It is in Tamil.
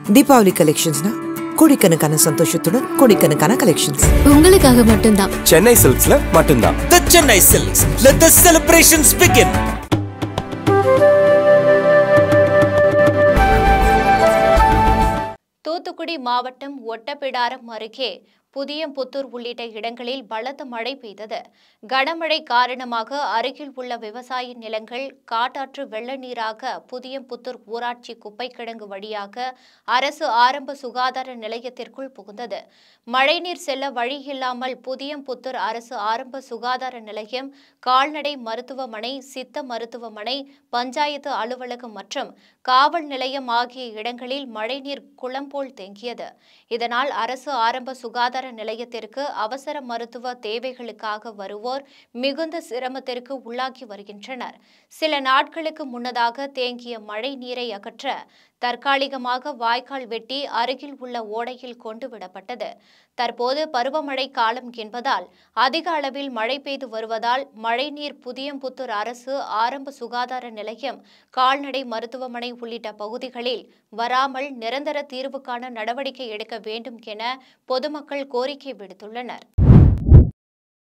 தீபாவளி கலெக்ஷன்ஸ்னா கோடிக்கணக்கான சந்தோஷத்துடன் கோடிக்கணக்கான கலெக்ஷன்ஸ் உங்களுக்காக மட்டும்தான் சென்னை சில்க்ஸ்ல மட்டும்தான் The Chennai Silks. Let the celebrations begin. Thoothukudi மாவட்டம் ஒட்டப்பிடாரம் அருகே புதியம்புத்தூர் உள்ளிட்ட இடங்களில் பலத்த மழை பெய்தது கனமழை காரணமாக அருகில் உள்ள விவசாய நிலங்கள் காட்டாற்று வெள்ள நீராக புதியம்புத்தூர் ஊராட்சி குப்பை கிடங்கு வழியாக அரசு ஆரம்ப சுகாதார நிலையத்திற்குள் புகுந்தது மழைநீர் செல்ல வழியில்லாமல் புதியம்புத்தூர் அரசு ஆரம்ப சுகாதார நிலையம் கால்நடை மருத்துவமனை சித்த மருத்துவமனை பஞ்சாயத்து அலுவலகம் மற்றும் காவல் நிலையம் ஆகிய இடங்களில் மழைநீர் குளம் போல் தேங்கியது இதனால் அரசு ஆரம்ப சுகாதார நிலையத்திற்கு அவசர மருத்துவ தேவைகளுக்காக வருவோர் மிகுந்த சிரமத்திற்கு உள்ளாகி வருகின்றனர் சில நாட்களுக்கு முன்னதாக தேங்கிய மழை நீரை அகற்ற தற்காலிகமாக வாய்க்கால் வெட்டி அருகில் உள்ள ஓடையில் கொண்டு விடப்பட்டது தற்போது பருவமழை காலம் என்பதால் அதிக அளவில் மழை பெய்து வருவதால் மழைநீர் புதியம்புத்தூர் அரசு ஆரம்ப சுகாதார நிலையம் கால்நடை மருத்துவமனை உள்ளிட்ட பகுதிகளில் வராமல் நிரந்தர தீர்வுக்கான நடவடிக்கை எடுக்க வேண்டும் என பொதுமக்கள் கோரிக்கை விடுத்துள்ளனர்